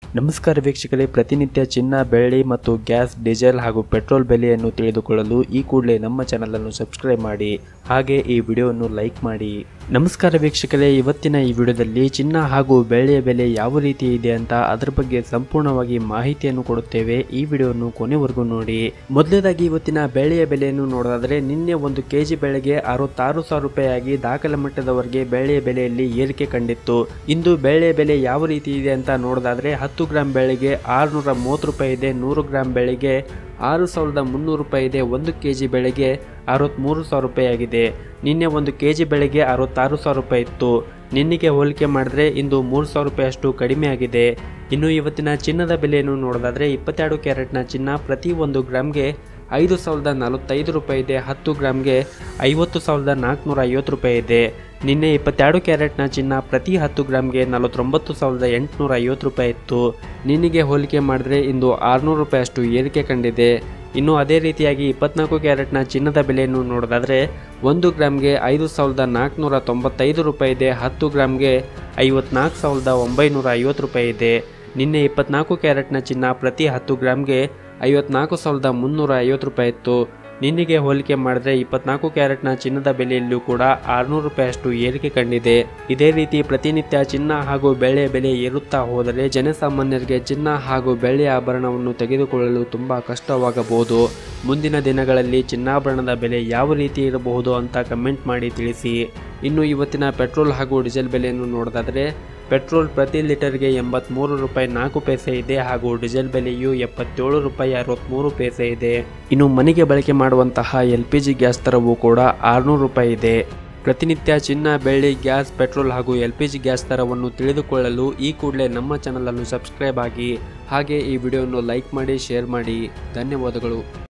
ನಮಸ್ಕಾರ ವೀಕ್ಷಕರೇ ಪ್ರತಿನಿತ್ಯ ಚಿನ್ನ ಬೆಳ್ಳಿ ಮತ್ತು ಗ್ಯಾಸ್ ಡೀಸೆಲ್ ಹಾಗೂ ಪೆಟ್ರೋಲ್ ಬೆಲೆಯನ್ನು ತಿಳಿದುಕೊಳ್ಳಲು ಈ ಕೂಡಲೇ ನಮ್ಮ ಚಾನಲನ್ನು ಸಬ್ಸ್ಕ್ರೈಬ್ ಮಾಡಿ ಹಾಗೆ ಈ ವಿಡಿಯೋವನ್ನು ಲೈಕ್ ಮಾಡಿ ನಮಸ್ಕಾರ ವೀಕ್ಷಕರೇ ಇವತ್ತಿನ ಈ ವಿಡಿಯೋದಲ್ಲಿ ಚಿನ್ನ ಹಾಗೂ ಬೆಳ್ಳಿಯ ಬೆಲೆ ಯಾವ ರೀತಿ ಇದೆ ಅಂತ ಅದರ ಬಗ್ಗೆ ಸಂಪೂರ್ಣವಾಗಿ ಮಾಹಿತಿಯನ್ನು ಕೊಡುತ್ತೇವೆ ಈ ವಿಡಿಯೋವನ್ನು ಕೊನೆವರೆಗೂ ನೋಡಿ ಮೊದಲನೇದಾಗಿ ಇವತ್ತಿನ ಬೆಳ್ಳಿಯ ಬೆಲೆಯನ್ನು ನೋಡೋದಾದ್ರೆ ನಿನ್ನೆ ಒಂದು ಕೆಜಿ ಬೆಳೆಗೆ ಅರವತ್ತಾರು ಸಾವಿರ ರೂಪಾಯಿ ಆಗಿ ದಾಖಲೆ ಮಟ್ಟದವರೆಗೆ ಬೆಳ್ಳಿಯ ಬೆಲೆಯಲ್ಲಿ ಏರಿಕೆ ಕಂಡಿತ್ತು ಇಂದು ಬೆಳ್ಳಿಯ ಬೆಲೆ ಯಾವ ರೀತಿ ಇದೆ ಅಂತ ನೋಡೋದಾದ್ರೆ ಹತ್ತು ಗ್ರಾಂ ಬೆಳೆಗೆ ಆರುನೂರ ಮೂವತ್ತು ರೂಪಾಯಿ ಇದೆ ನೂರು ಗ್ರಾಂ ಬೆಳೆಗೆ ಆರು ಸಾವಿರದ ಮುನ್ನೂರು ರೂಪಾಯಿ ಇದೆ ಒಂದು ಕೆ ಜಿ ಬೆಳೆಗೆ ಅರವತ್ತ್ಮೂರು ಸಾವಿರ ರೂಪಾಯಿ ಆಗಿದೆ ನಿನ್ನೆ ಒಂದು ಕೆ ಜಿ ಬೆಳೆಗೆ ಅರವತ್ತಾರು ಸಾವಿರ ರೂಪಾಯಿ ಇತ್ತು ನಿನ್ನೆಗೆ ಹೋಲಿಕೆ ಮಾಡಿದ್ರೆ ಇಂದು ಮೂರು ಸಾವಿರ ರೂಪಾಯಿ ಅಷ್ಟು ಕಡಿಮೆ ಆಗಿದೆ ಇನ್ನು ಇವತ್ತಿನ ಚಿನ್ನದ ಬೆಲೆಯನ್ನು ನೋಡೋದಾದ್ರೆ ಇಪ್ಪತ್ತೆರಡು ಕ್ಯಾರೆಟ್ನ ಚಿನ್ನ ಪ್ರತಿ ಒಂದು ಗ್ರಾಮ್ಗೆ ಐದು ಸಾವಿರದ ನಲವತ್ತೈದು ರೂಪಾಯಿ ಇದೆ ಹತ್ತು ಗ್ರಾಮ್ಗೆ ಐವತ್ತು ಸಾವಿರದ ನಾಲ್ಕುನೂರ ಐವತ್ತು ರೂಪಾಯಿ ಇದೆ ನಿನ್ನೆ ಇಪ್ಪತ್ತೆರಡು ಕ್ಯಾರೆಟ್ನ ಚಿನ್ನ ಪ್ರತಿ ಹತ್ತು ಗ್ರಾಮ್ಗೆ ನಲವತ್ತೊಂಬತ್ತು ಸಾವಿರದ ಎಂಟುನೂರ ಐವತ್ತು ರೂಪಾಯಿ ಇತ್ತು ನಿನ್ನೆಗೆ ಹೋಲಿಕೆ ಮಾಡಿದ್ರೆ ಇಂದು ಆರುನೂರು ರೂಪಾಯಿ ಅಷ್ಟು ಏರಿಕೆ ಕಂಡಿದೆ ಇನ್ನು ಅದೇ ರೀತಿಯಾಗಿ ಇಪ್ಪತ್ನಾಲ್ಕು ಕ್ಯಾರೆಟ್ನ ಚಿನ್ನದ ಬೆಲೆಯನ್ನು ನೋಡೋದಾದರೆ ಒಂದು ಗ್ರಾಮ್ಗೆ ಐದು ಸಾವಿರದ ನಾಲ್ಕುನೂರ ತೊಂಬತ್ತೈದು ರೂಪಾಯಿ ಇದೆ ಹತ್ತು ಗ್ರಾಮ್ಗೆ ಐವತ್ನಾಲ್ಕು ಸಾವಿರದ ಒಂಬೈನೂರ ಐವತ್ತು ರೂಪಾಯಿ ಇದೆ ನಿನ್ನೆ ಇಪ್ಪತ್ನಾಲ್ಕು ಕ್ಯಾರೆಟ್ನ ಚಿನ್ನ ಪ್ರತಿ ಹತ್ತು ಗ್ರಾಮ್ಗೆ ಐವತ್ನಾಲ್ಕು ಸಾವಿರದ ಮುನ್ನೂರ ಐವತ್ತು ರೂಪಾಯಿ ಇತ್ತು ನಿನ್ನೆಗೆ ಹೋಲಿಕೆ ಮಾಡಿದ್ರೆ ಇಪ್ಪತ್ನಾಲ್ಕು ಕ್ಯಾರೆಟ್ನ ಚಿನ್ನದ ಬೆಲೆಯಲ್ಲೂ ಕೂಡ ಆರುನೂರು ರೂಪಾಯಿ ಅಷ್ಟು ಏರಿಕೆ ಕಂಡಿದೆ ಇದೇ ರೀತಿ ಪ್ರತಿನಿತ್ಯ ಚಿನ್ನ ಹಾಗೂ ಬೆಳ್ಳಿಯ ಬೆಲೆ ಏರುತ್ತಾ ಹೋದರೆ ಜನಸಾಮಾನ್ಯರಿಗೆ ಚಿನ್ನ ಹಾಗೂ ಬೆಳ್ಳಿಯ ಆಭರಣವನ್ನು ತೆಗೆದುಕೊಳ್ಳಲು ತುಂಬ ಕಷ್ಟವಾಗಬಹುದು ಮುಂದಿನ ದಿನಗಳಲ್ಲಿ ಚಿನ್ನಾಭರಣದ ಬೆಲೆ ಯಾವ ರೀತಿ ಇರಬಹುದು ಅಂತ ಕಮೆಂಟ್ ಮಾಡಿ ತಿಳಿಸಿ ಇನ್ನು ಇವತ್ತಿನ ಪೆಟ್ರೋಲ್ ಹಾಗೂ ಡೀಸೆಲ್ ಬೆಲೆಯನ್ನು ನೋಡೋದಾದರೆ ಪೆಟ್ರೋಲ್ ಪ್ರತಿ ಲೀಟರ್ಗೆ ಎಂಬತ್ತ್ಮೂರು ರೂಪಾಯಿ ನಾಲ್ಕು ಪೈಸೆ ಇದೆ ಹಾಗೂ ಡೀಸೆಲ್ ಬೆಲೆಯು ಎಪ್ಪತ್ತೇಳು ರೂಪಾಯಿ ಅರವತ್ತ್ಮೂರು ಪೈಸೆ ಇದೆ ಇನ್ನು ಮನೆಗೆ ಬಳಕೆ ಮಾಡುವಂತಹ ಎಲ್ ಪಿ ಜಿ ಗ್ಯಾಸ್ ದರವು ಕೂಡ ಆರುನೂರು ರೂಪಾಯಿ ಇದೆ ಪ್ರತಿನಿತ್ಯ ಚಿನ್ನ ಬೆಳ್ಳಿ ಗ್ಯಾಸ್ ಪೆಟ್ರೋಲ್ ಹಾಗೂ ಎಲ್ ಪಿ ಜಿ ಗ್ಯಾಸ್ ದರವನ್ನು ತಿಳಿದುಕೊಳ್ಳಲು ಈ ಕೂಡಲೇ ನಮ್ಮ ಚಾನಲನ್ನು ಸಬ್ಸ್ಕ್ರೈಬ್ ಆಗಿ ಹಾಗೆ ಈ ವಿಡಿಯೋವನ್ನು ಲೈಕ್ ಮಾಡಿ ಶೇರ್ ಮಾಡಿ ಧನ್ಯವಾದಗಳು